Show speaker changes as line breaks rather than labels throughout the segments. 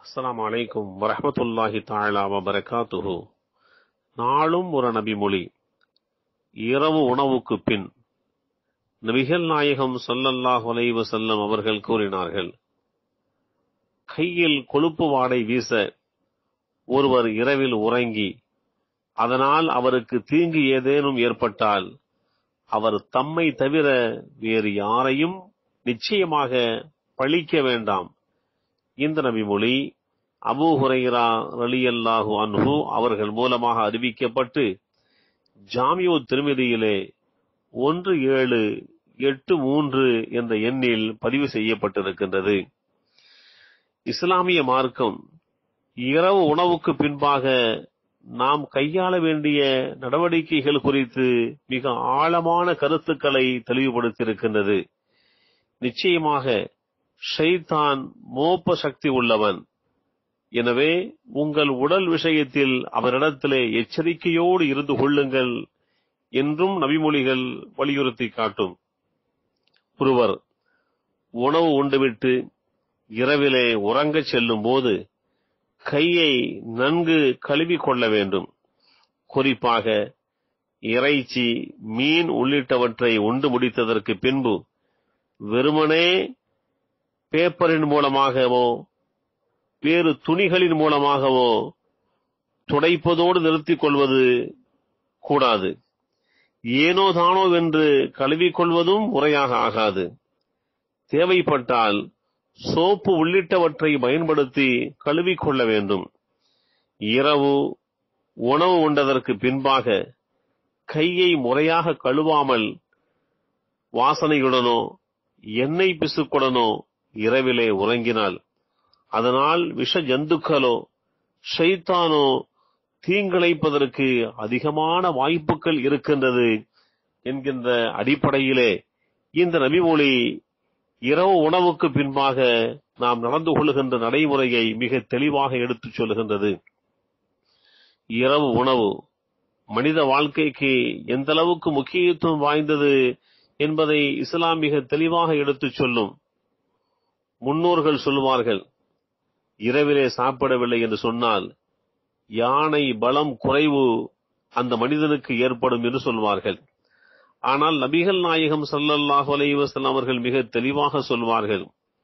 அஸ்ஸலாமு அலைக்கும் வரஹ்மத்துல்லாஹி தஆலா வபரகாத்துஹு நாளும் ஒரு நபி மொழி இரவு உணவுக்கு பின் நபிகள் நாயகம் ஸல்லல்லாஹு அலைஹி வஸல்லம் அவர்கள் கூறினார்கள் கையில் கொழுப்பு வாடை வீச ஒருவர் இரவில் உறங்கி அதனால் அவருக்கு தீங்கு ஏதேனும் ஏற்பட்டால் அவர் தம்மை தவிர வேறு யாரையும் நிச்சயமாக பழிக்க வேண்டாம் இந்த நபிமொழி அபூ ஹுரைரா ரலியல்லாஹு அன்ஹு அவர்கள் மூலமாக அறிவிக்கப்பட்டு ஜாமியோ திருமதியிலே ஒன்று ஏழு எட்டு மூன்று என்ற எண்ணில் பதிவு செய்யப்பட்டிருக்கின்றது இஸ்லாமிய மார்க்கம் இரவு உணவுக்கு பின்பாக நாம் கையாள வேண்டிய நடவடிக்கைகள் குறித்து மிக ஆழமான கருத்துக்களை தெளிவுபடுத்தியிருக்கின்றது நிச்சயமாக ஷைத்தான் மோப்ப சக்தி உள்ளவன் எனவே உங்கள் உடல் விஷயத்தில் அவரிடத்திலே எச்சரிக்கையோடு இருந்து கொள்ளுங்கள் என்றும் நபிமொழிகள் வலியுறுத்தி காட்டும் ஒருவர் உணவு உண்டுவிட்டு இரவிலே உறங்கச் செல்லும் போது கையை நன்கு கழுவி கொள்ள வேண்டும் குறிப்பாக இறைச்சி மீன் உள்ளிட்டவற்றை உண்டு முடித்ததற்கு பின்பு வெறுமனே பேப்பரின் மூலமாகவோ வேறு துணிகளின் மூலமாகவோ துடைப்பதோடு நிறுத்திக் கொள்வது கூடாது ஏனோ தானோ வென்று கழுவிக்கொள்வதும் முறையாக ஆகாது தேவைப்பட்டால் சோப்பு உள்ளிட்டவற்றை பயன்படுத்தி கழுவிக்கொள்ள வேண்டும் இரவு உணவு உண்டதற்கு பின்பாக கையை முறையாக கழுவாமல் வாசனையுடனோ எண்ணெய் பிசுக்குடனோ இரவிலே உறங்கினால் அதனால் விஷ ஜந்துக்களோ ஷைத்தானோ தீங்கிழைப்பதற்கு அதிகமான வாய்ப்புகள் இருக்கின்றது என்கின்ற அடிப்படையிலே இந்த நபிமொழி இரவு உணவுக்கு பின்பாக நாம் நடந்து கொள்ளுகின்ற நடைமுறையை மிக தெளிவாக எடுத்துச் சொல்லுகின்றது இரவு உணவு மனித வாழ்க்கைக்கு எந்த அளவுக்கு முக்கியத்துவம் வாய்ந்தது என்பதை இஸ்லாம் மிக தெளிவாக எடுத்துச் சொல்லும் முன்னோர்கள் சொல்வார்கள் இரவிலே சாப்பிடவில்லை என்று சொன்னால் யானை பலம் குறைவு அந்த மனிதனுக்கு ஏற்படும் என்று சொல்வார்கள் ஆனால் நபிகள் நாயகம் சல்லல்லாஹு அலைஹி வஸல்லம் அவர்கள் மிக தெளிவாக சொல்வார்கள்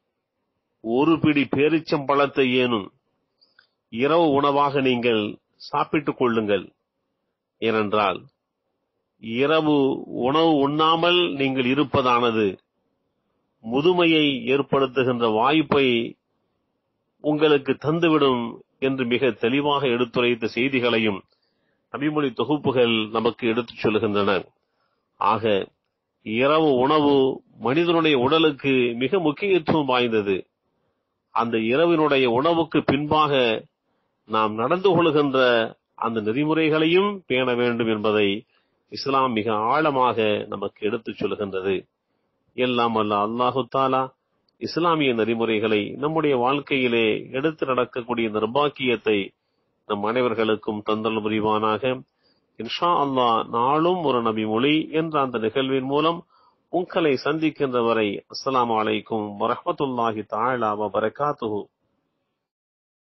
ஒரு பிடி பேரிச்சம் பழத்தை ஏனும் இரவு உணவாக நீங்கள் சாப்பிட்டுக் கொள்ளுங்கள் ஏனென்றால் இரவு உணவு உண்ணாமல் நீங்கள் இருப்பதானது முதுமையை ஏற்படுத்துகின்ற வாய்ப்பை உங்களுக்கு தந்துவிடும் என்று மிக தெளிவாக எடுத்துரைத்த செய்திகளையும் நபிமொழி தொகுப்புகள் நமக்கு எடுத்துச் சொல்கின்றன ஆக இரவு உணவு மனிதனுடைய உடலுக்கு மிக முக்கியத்துவம் வாய்ந்தது அந்த இரவினுடைய உணவுக்கு பின்பாக நாம் நடந்து கொள்கின்ற அந்த நெறிமுறைகளையும் பேண வேண்டும் என்பதை இஸ்லாம் மிக ஆழமாக நமக்கு எடுத்துச் சொல்கின்றது எல்லாம் அல்ல அல்லாஹு தாலா இஸ்லாமிய நெறிமுறைகளை நம்முடைய வாழ்க்கையிலே எடுத்து நடக்கக்கூடிய நிர்பாக்கியத்தை நம் அனைவர்களுக்கும் தந்தல் புரிவானாக இன்ஷா அல்லாஹ் நாளும் ஒரு நபி மொழி என்ற அந்த நிகழ்வின் மூலம் உங்களை சந்திக்கின்ற வரை அஸ்ஸலாமு அலைக்கும் வரஹ்மத்துல்லாஹி தஆலா வ பரகாத்துஹு